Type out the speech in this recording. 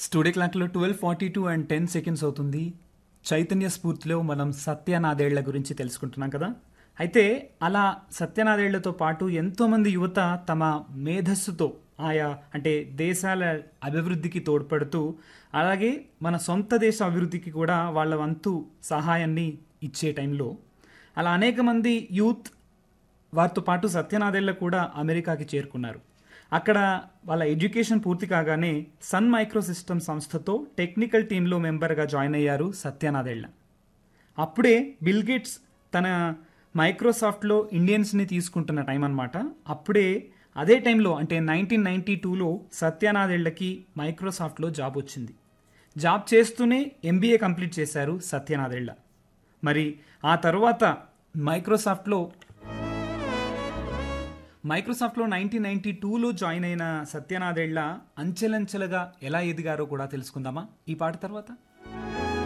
studio క్లాక్లో twelve forty two and ten seconds అవుతుంది చైతన్య స్ఫూర్తిలో మనం సత్యనాదేళ్ల గురించి తెలుసుకుంటున్నాం కదా అయితే అలా సత్యనాదేళ్లతో పాటు ఎంతోమంది యువత తమ మేధస్సుతో ఆయా అంటే దేశాల అభివృద్ధికి తోడ్పడుతూ అలాగే మన సొంత దేశ అభివృద్ధికి కూడా వాళ్ళ వంతు సహాయాన్ని ఇచ్చే టైంలో అలా అనేక మంది యూత్ వారితో పాటు సత్యనాదేళ్ల కూడా అమెరికాకి చేరుకున్నారు అక్కడ వాళ్ళ ఎడ్యుకేషన్ పూర్తి కాగానే సన్ మైక్రో సిస్టమ్ సంస్థతో టెక్నికల్ టీంలో మెంబర్గా జాయిన్ అయ్యారు సత్యనాదేళ్ల అప్పుడే బిల్ గేట్స్ తన మైక్రోసాఫ్ట్లో ఇండియన్స్ని తీసుకుంటున్న టైం అనమాట అప్పుడే అదే టైంలో అంటే నైన్టీన్ నైన్టీ టూలో సత్యనాదేళ్లకి మైక్రోసాఫ్ట్లో జాబ్ వచ్చింది జాబ్ చేస్తూనే ఎంబీఏ కంప్లీట్ చేశారు సత్యనాదేళ్ల మరి ఆ తర్వాత మైక్రోసాఫ్ట్లో మైక్రోసాఫ్ట్లో నైన్టీన్ నైన్టీ టూలో జాయిన్ అయిన సత్యనాదేళ్ల అంచెలంచెలుగా ఎలా ఎదిగారో కూడా తెలుసుకుందామా ఈ పాట తర్వాత